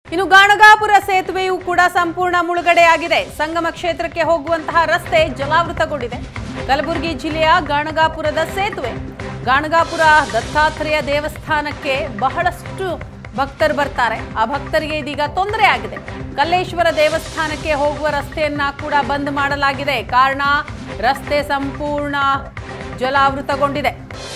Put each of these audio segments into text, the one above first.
ಇನ್ನು ಗಾಣಗಾಪುರ ಸೇತುವೆಯೂ ಕೂಡ ಸಂಪೂರ್ಣ ಮುಳುಗಡೆಯಾಗಿದೆ ಸಂಗಮ ಕ್ಷೇತ್ರಕ್ಕೆ ಹೋಗುವಂತಹ ರಸ್ತೆ ಜಲಾವೃತಗೊಂಡಿದೆ ಕಲಬುರಗಿ ಜಿಲ್ಲೆಯ ಗಾಣಗಾಪುರದ ಸೇತುವೆ ಗಾಣಗಾಪುರ ದತ್ತಾತ್ರೇಯ ದೇವಸ್ಥಾನಕ್ಕೆ ಬಹಳಷ್ಟು ಭಕ್ತರು ಬರ್ತಾರೆ ಆ ಭಕ್ತರಿಗೆ ಇದೀಗ ತೊಂದರೆ ಆಗಿದೆ ಕಲ್ಲೇಶ್ವರ ದೇವಸ್ಥಾನಕ್ಕೆ ಹೋಗುವ ರಸ್ತೆಯನ್ನ ಕೂಡ ಬಂದ್ ಮಾಡಲಾಗಿದೆ ಕಾರಣ ರಸ್ತೆ ಸಂಪೂರ್ಣ ಜಲಾವೃತಗೊಂಡಿದೆ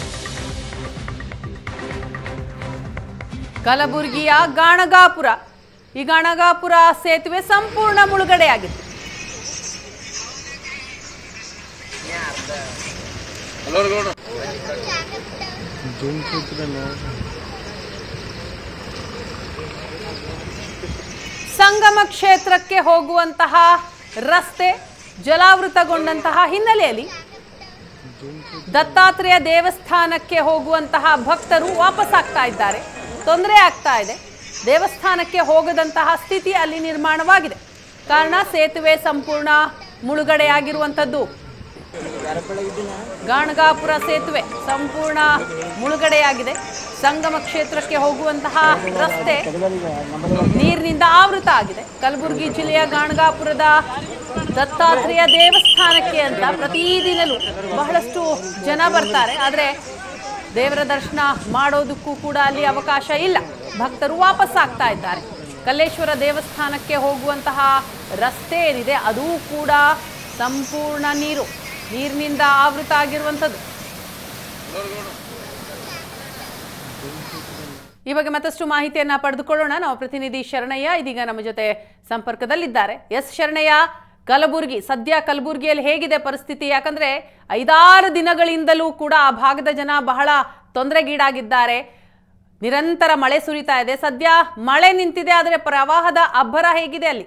ಕಲಬುರಗಿಯ ಗಾಣಗಾಪುರ ಈ ಗಾಣಗಾಪುರ ಸೇತುವೆ ಸಂಪೂರ್ಣ ಮುಳುಗಡೆಯಾಗಿದೆ ಸಂಗಮ ಕ್ಷೇತ್ರಕ್ಕೆ ಹೋಗುವಂತಹ ರಸ್ತೆ ಜಲಾವೃತಗೊಂಡಂತಹ ಹಿನ್ನೆಲೆಯಲ್ಲಿ ದತ್ತಾತ್ರೇಯ ದೇವಸ್ಥಾನಕ್ಕೆ ಹೋಗುವಂತಹ ಭಕ್ತರು ವಾಪಸ್ ಆಗ್ತಾ ಇದ್ದಾರೆ ತೊಂದರೆ ಆಗ್ತಾ ಇದೆ ದೇವಸ್ಥಾನಕ್ಕೆ ಹೋಗದಂತಹ ಸ್ಥಿತಿ ಅಲ್ಲಿ ನಿರ್ಮಾಣವಾಗಿದೆ ಕಾರಣ ಸೇತುವೆ ಸಂಪೂರ್ಣ ಮುಳುಗಡೆಯಾಗಿರುವಂಥದ್ದು ಗಾಣಗಾಪುರ ಸೇತುವೆ ಸಂಪೂರ್ಣ ಮುಳುಗಡೆಯಾಗಿದೆ ಸಂಗಮ ಕ್ಷೇತ್ರಕ್ಕೆ ಹೋಗುವಂತಹ ರಸ್ತೆ ನೀರಿನಿಂದ ಆವೃತ ಆಗಿದೆ ಕಲಬುರಗಿ ಜಿಲ್ಲೆಯ ಗಾಣಗಾಪುರದ ದತ್ತಾತ್ರೇಯ ದೇವಸ್ಥಾನಕ್ಕೆ ಅಂತ ಪ್ರತಿದಿನಲೂ ಬಹಳಷ್ಟು ಜನ ಬರ್ತಾರೆ ಆದರೆ ದೇವರ ದರ್ಶನ ಮಾಡೋದಕ್ಕೂ ಕೂಡ ಅಲ್ಲಿ ಅವಕಾಶ ಇಲ್ಲ ಭಕ್ತರು ವಾಪಸ್ ಆಗ್ತಾ ಇದ್ದಾರೆ ಕಲ್ಲೇಶ್ವರ ದೇವಸ್ಥಾನಕ್ಕೆ ಹೋಗುವಂತಹ ರಸ್ತೆ ಏನಿದೆ ಅದೂ ಕೂಡ ಸಂಪೂರ್ಣ ನೀರು ನೀರಿನಿಂದ ಆವೃತ ಆಗಿರುವಂಥದ್ದು ಈ ಬಗ್ಗೆ ಮತ್ತಷ್ಟು ಮಾಹಿತಿಯನ್ನ ಪಡೆದುಕೊಳ್ಳೋಣ ನಾವು ಪ್ರತಿನಿಧಿ ಶರಣಯ್ಯ ಇದೀಗ ನಮ್ಮ ಜೊತೆ ಸಂಪರ್ಕದಲ್ಲಿದ್ದಾರೆ ಎಸ್ ಶರಣಯ್ಯ ಕಲಬುರಗಿ ಸದ್ಯ ಕಲಬುರಗಿಯಲ್ಲಿ ಹೇಗಿದೆ ಪರಿಸ್ಥಿತಿ ಯಾಕಂದ್ರೆ ಐದಾರು ದಿನಗಳಿಂದಲೂ ಕೂಡ ಆ ಭಾಗದ ಜನ ಬಹಳ ತೊಂದರೆಗೀಡಾಗಿದ್ದಾರೆ ನಿರಂತರ ಮಳೆ ಸುರಿತಾ ಇದೆ ಸದ್ಯ ಮಳೆ ನಿಂತಿದೆ ಆದರೆ ಪ್ರವಾಹದ ಅಬ್ಬರ ಹೇಗಿದೆ ಅಲ್ಲಿ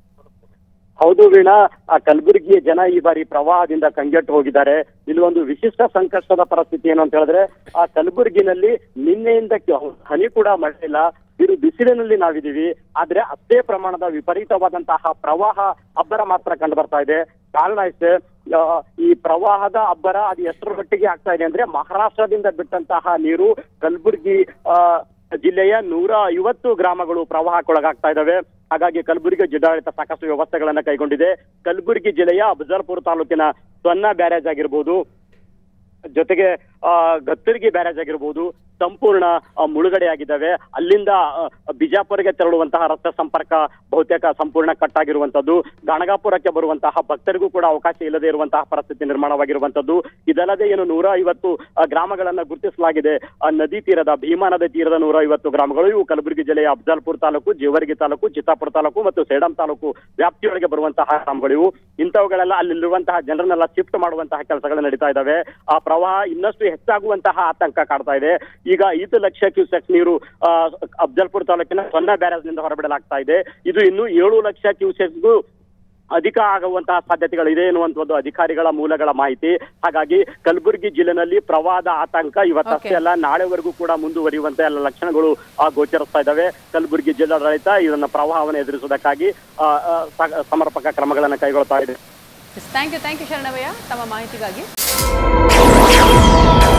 ಹೌದು ವೀಣಾ ಆ ಕಲಬುರಗಿಯ ಜನ ಈ ಬಾರಿ ಪ್ರವಾಹದಿಂದ ಕಂಗೆಟ್ಟು ಹೋಗಿದ್ದಾರೆ ಇಲ್ಲಿ ಒಂದು ವಿಶಿಷ್ಟ ಸಂಕಷ್ಟದ ಪರಿಸ್ಥಿತಿ ಏನು ಅಂತ ಹೇಳಿದ್ರೆ ಆ ಕಲಬುರಗಿನಲ್ಲಿ ನಿನ್ನೆಯಿಂದ ಕೆ- ಹನಿ ಕೂಡ ಮಳೆ ಇಲ್ಲ ಇದು ಬಿಸಿಲಿನಲ್ಲಿ ನಾವಿದೀವಿ ಆದ್ರೆ ಅಷ್ಟೇ ಪ್ರಮಾಣದ ವಿಪರೀತವಾದಂತಹ ಪ್ರವಾಹ ಅಬ್ಬರ ಮಾತ್ರ ಕಂಡು ಬರ್ತಾ ಇದೆ ಕಾರಣ ಇಷ್ಟೇ ಆ, ಈ ಪ್ರವಾಹದ ಅಬ್ಬರ ಅದು ಎಷ್ಟರ ಮಟ್ಟಿಗೆ ಆಗ್ತಾ ಇದೆ ಅಂದ್ರೆ ಮಹಾರಾಷ್ಟ್ರದಿಂದ ಬಿಟ್ಟಂತಹ ನೀರು ಕಲಬುರಗಿ ಆ ಜಿಲ್ಲೆಯ ನೂರ ಐವತ್ತು ಗ್ರಾಮಗಳು ಪ್ರವಾಹಕ್ಕೊಳಗಾಗ್ತಾ ಇದ್ದಾವೆ ಹಾಗಾಗಿ ಕಲಬುರಗಿ ಜಿಲ್ಲಾಡಳಿತ ಸಾಕಷ್ಟು ವ್ಯವಸ್ಥೆಗಳನ್ನ ಕೈಗೊಂಡಿದೆ ಕಲಬುರಗಿ ಜಿಲ್ಲೆಯ ಅಫಜಲ್ಪುರ ತಾಲೂಕಿನ ಸೊನ್ನ ಬ್ಯಾರೇಜ್ ಆಗಿರ್ಬೋದು ಜೊತೆಗೆ ಆ ಗತ್ತರ್ಗಿ ಬ್ಯಾರೇಜ್ ಆಗಿರ್ಬೋದು ಸಂಪೂರ್ಣ ಆ, ಮುಳುಗಡೆಯಾಗಿದ್ದಾವೆ ಅಲ್ಲಿಂದ ಆ, ಬಿಜಾಪುರಕ್ಕೆ ತೆರಳುವಂತಹ ರಸ್ತೆ ಸಂಪರ್ಕ ಬಹುತೇಕ ಸಂಪೂರ್ಣ ಕಟ್ ಆಗಿರುವಂತದ್ದು ಗಣಗಾಪುರಕ್ಕೆ ಬರುವಂತಹ ಭಕ್ತರಿಗೂ ಕೂಡ ಅವಕಾಶ ಇಲ್ಲದೆ ಇರುವಂತಹ ಪರಿಸ್ಥಿತಿ ನಿರ್ಮಾಣವಾಗಿರುವಂತದ್ದು ಇದಲ್ಲದೆ ಏನು ನೂರ ಐವತ್ತು ಆ, ಗ್ರಾಮಗಳನ್ನ ಗುರುತಿಸಲಾಗಿದೆ ಆ ನದಿ ತೀರದ ಭೀಮಾ ನದಿ ತೀರದ ನೂರ ಐವತ್ತು ಗ್ರಾಮಗಳು ಇವು ಕಲಬುರಗಿ ಜಿಲ್ಲೆಯ ಅಫಜಲ್ಪುರ ತಾಲೂಕು ಜೇವರ್ಗಿ ತಾಲೂಕು ಚಿತ್ತಾಪುರ ತಾಲೂಕು ಮತ್ತು ಸೇಡಂ ತಾಲೂಕು ವ್ಯಾಪ್ತಿಯೊಳಗೆ ಬರುವಂತಹ ಗ್ರಾಮಗಳು ಇವು ಇಂಥವುಗಳೆಲ್ಲ ಅಲ್ಲಿರುವಂತಹ ಜನರನ್ನೆಲ್ಲ ಶಿಫ್ಟ್ ಮಾಡುವಂತಹ ಕೆಲಸಗಳು ನಡೀತಾ ಇದ್ದಾವೆ ಆ ಪ್ರವಾಹ ಇನ್ನಷ್ಟು ಹೆಚ್ಚಾಗುವಂತಹ ಆತಂಕ ಕಾಡ್ತಾ ಇದೆ ಈಗ ಐದು ಲಕ್ಷ ಕ್ಯೂಸೆಕ್ ನೀರು ಆ, ಅಫಜಲ್ಪುರ ತಾಲೂಕಿನ ಸೊನ್ನ ಬ್ಯಾರೇಜ್ ನಿಂದ ಹೊರಬಿಡಲಾಗ್ತಾ ಇದೆ ಇದು ಇನ್ನು ಏಳು ಲಕ್ಷ ಕ್ಯೂಸೆಕ್ಗೂ ಅಧಿಕ ಆಗುವಂತಹ ಸಾಧ್ಯತೆಗಳಿದೆ ಎನ್ನುವಂಥದ್ದು ಅಧಿಕಾರಿಗಳ ಮೂಲಗಳ ಮಾಹಿತಿ ಹಾಗಾಗಿ ಕಲಬುರಗಿ ಜಿಲ್ಲೆನಲ್ಲಿ ಪ್ರವಾಹದ ಆತಂಕ ಇವತ್ತಷ್ಟೇ Okay. ಅಲ್ಲ ನಾಳೆವರೆಗೂ ಕೂಡ ಮುಂದುವರಿಯುವಂತ ಎಲ್ಲ ಲಕ್ಷಣಗಳು ಆ, ಗೋಚರಿಸ್ತಾ ಇದ್ದಾವೆ ಕಲಬುರಗಿ ಜಿಲ್ಲಾಡಳಿತ ಇದನ್ನ ಪ್ರವಾಹವನ್ನು ಎದುರಿಸುವುದಕ್ಕಾಗಿ ಆ, ಆ, ಸ- ಸಮರ್ಪಕ ಕ್ರಮಗಳನ್ನು ಕೈಗೊಳ್ತಾ ಇದೆ ಥ್ಯಾಂಕ್ ಯು ಥ್ಯಾಂಕ್ ಯು ಶರಣವಯ್ಯ ತಮ್ಮ ಮಾಹಿತಿಗಾಗಿ